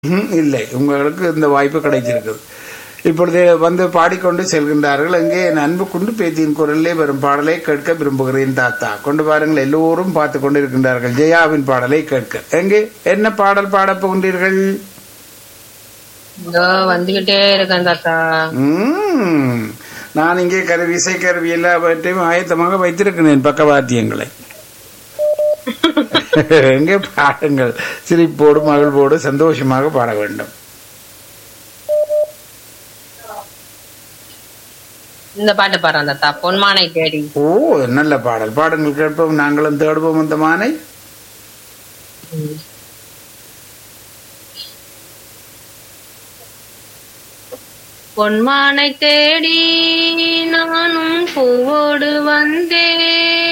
ம், இல்லை உங்களுக்கு இந்த வாய்ப்பு கிடைச்சிருக்குது இப்பொழுது வந்து பாடிக்கொண்டு செல்கின்றார்கள் எங்கே என் அன்பு குண்டு பேத்தியின் குரலிலே வரும் பாடலை கேட்க விரும்புகிறேன் தாத்தா கொண்டு பாருங்கள் எல்லோரும் பார்த்து கொண்டு இருக்கின்றார்கள் ஜெயாவின் பாடலை கேட்க எங்கே என்ன பாடல் பாடப் போகின்றீர்கள் இதோ வந்துகிட்டே இருக்கேன் தாத்தா ம், நான் இங்கே கருவி இசை கருவி எல்லாவற்றையும் ஆயத்தமாக வைத்திருக்கிறேன் பக்கவாத்தியங்களை எங்கே பாடுங்கள் சிரிப்போடு மகிழ்வோடு சந்தோஷமாக பாட வேண்டும் இந்த பாட்டு பாடுறேன் தாத்தா பொன்மானை தேடி ஓ நல்ல பாடல் பாடுங்கள் கேட்போம் நாங்களும் தேடுவோம் அந்த மானை பொன்மானை தேடி நானும் பூவோடு வந்தேன்